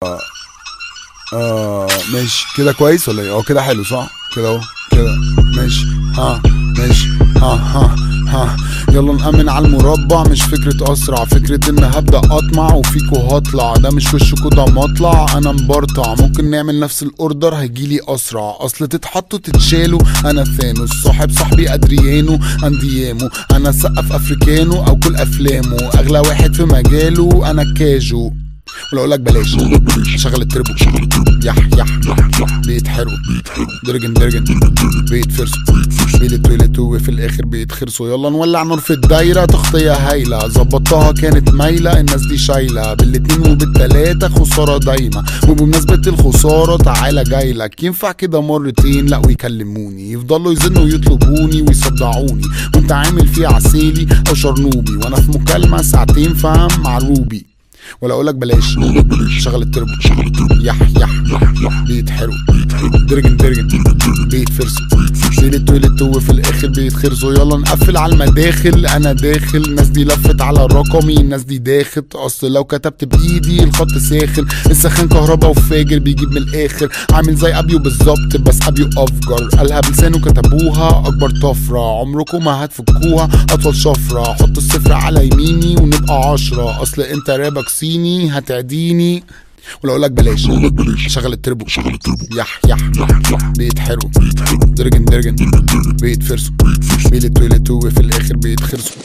اه ماشي كده كويس ولا ايه اه كده حلو صح كده اهو كده ماشي ها ماشي ها ها ها يلا نأمن على المربع مش فكرة أسرع فكرة إن هبدأ أطمع وفيكو هطلع ده مش وشكو ده مطلع أنا مبرطع ممكن نعمل نفس الأوردر هيجيلي أسرع أصل تتحطوا تتشالوا أنا ثانوس صاحب صاحبي أدريانو أنديامو أنا سقف أفريكانو أو كل أفلامه أغلى واحد في مجاله أنا كاجو ولا اقول لك بلاش شغل التربو يح يح بيتحرقوا درجن درجن بيتفرسوا بيلتوا يلتوا وفي الاخر بيتخرسوا يلا نولع نور في الدايره تغطيه هايله ظبطتها كانت مايله الناس دي شايله بالاتنين وبالتلاته خساره دايما وبمناسبه الخساره تعالى جايلك ينفع كده مرتين لا ويكلموني يفضلوا يزنوا ويطلبوني ويصدعوني وانت عامل فيه عسيلي او شرنوبي وانا في مكالمه ساعتين فاهم مع روبي ولا اقول لك بلاش شغل التربو يح يح بيتحرقوا درجن درجن بيتفرسوا بيلتوا يلتوا وفي الاخر بيتخرسوا يلا نقفل على المداخل انا داخل الناس دي لفت على رقمي الناس دي داخت اصل لو كتبت بايدي الخط ساخن السخان كهربا وفاجر بيجيب من الاخر عامل زي ابيو بالظبط بس ابيو افجر قالها بلسانه كتبوها اكبر طفره عمركم ما هتفكوها اطول شفره حط الصفر على يميني ونبقى عشرة اصل انت رابك صيني هتعديني ولا اقول لك بلاش شغل التربو يح يح بيتحرقوا درجن درجن بيتفرسوا بيلتوا يلتوا وفي الاخر بيتخرسوا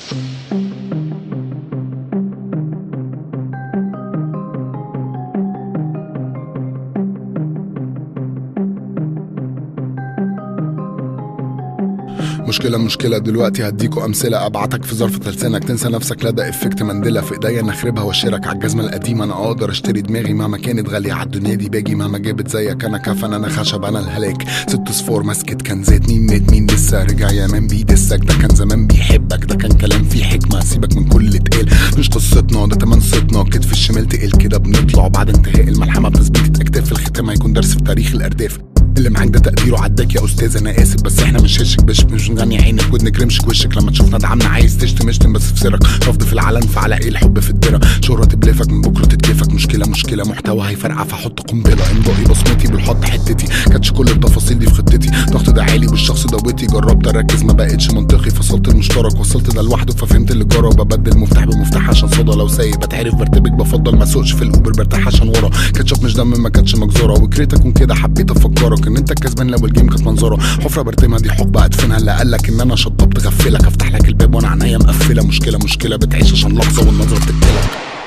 مشكلة مشكلة دلوقتي هديكوا أمثلة أبعتك في ظرف تلسانك تنسى نفسك لدى إفكت مندلة في إيديا نخربها واشيرك على الجزمة القديمة أنا أقدر أشتري دماغي مهما كانت غالية على الدنيا دي باجي مهما جابت زيك أنا كفن أنا خشب أنا الهلاك ست صفور مسكت كان زيت مين مات مين لسه رجع يا مان بيدسك ده كان زمان بيحبك ده كان كلام فيه حكمة سيبك من كل اللي اتقال مش قصتنا ده تمن صيتنا كتف الشمال تقل كده بنطلع بعد انتهاء الملحمة بتثبيت أكتاف الختام هيكون درس في تاريخ الأرداف اللي معاك ده تقديره عداك يا استاذ انا اسف بس احنا مش هشك بش مش بنغني عينك ودنك رمشك وشك لما تشوفنا دعمنا عايز تشتم اشتم بس في سرك رفض في العلن فعلى ايه الحب في الدرة شهرة تبلفك من بكره تتكيفك مشكله مشكله محتوى هيفرقع فحط قنبله انضائي بصمتي بالحط حتتي كانتش كل التفاصيل دي في خطتي ضغط ده عالي والشخص دوتي جربت اركز ما بقتش منطقي فصلت المشترك وصلت ده لوحده ففهمت اللي جرى ببدل مفتاح بمفتاح عشان صدى لو سايق بتعرف برتبك بفضل ما اسوقش في الاوبر برتاح عشان ورا كاتشب مش دم ما كانتش مجزره وكريت اكون كده حبيت افكرك ان انت الكسبان لو الجيم كانت منظره حفره برتمها دي حقبه ادفنها اللي قالك ان انا شطبت غفلك افتح لك الباب وانا عينيا مقفله مشكله مشكله بتعيش عشان لحظه والنظره بتقتلك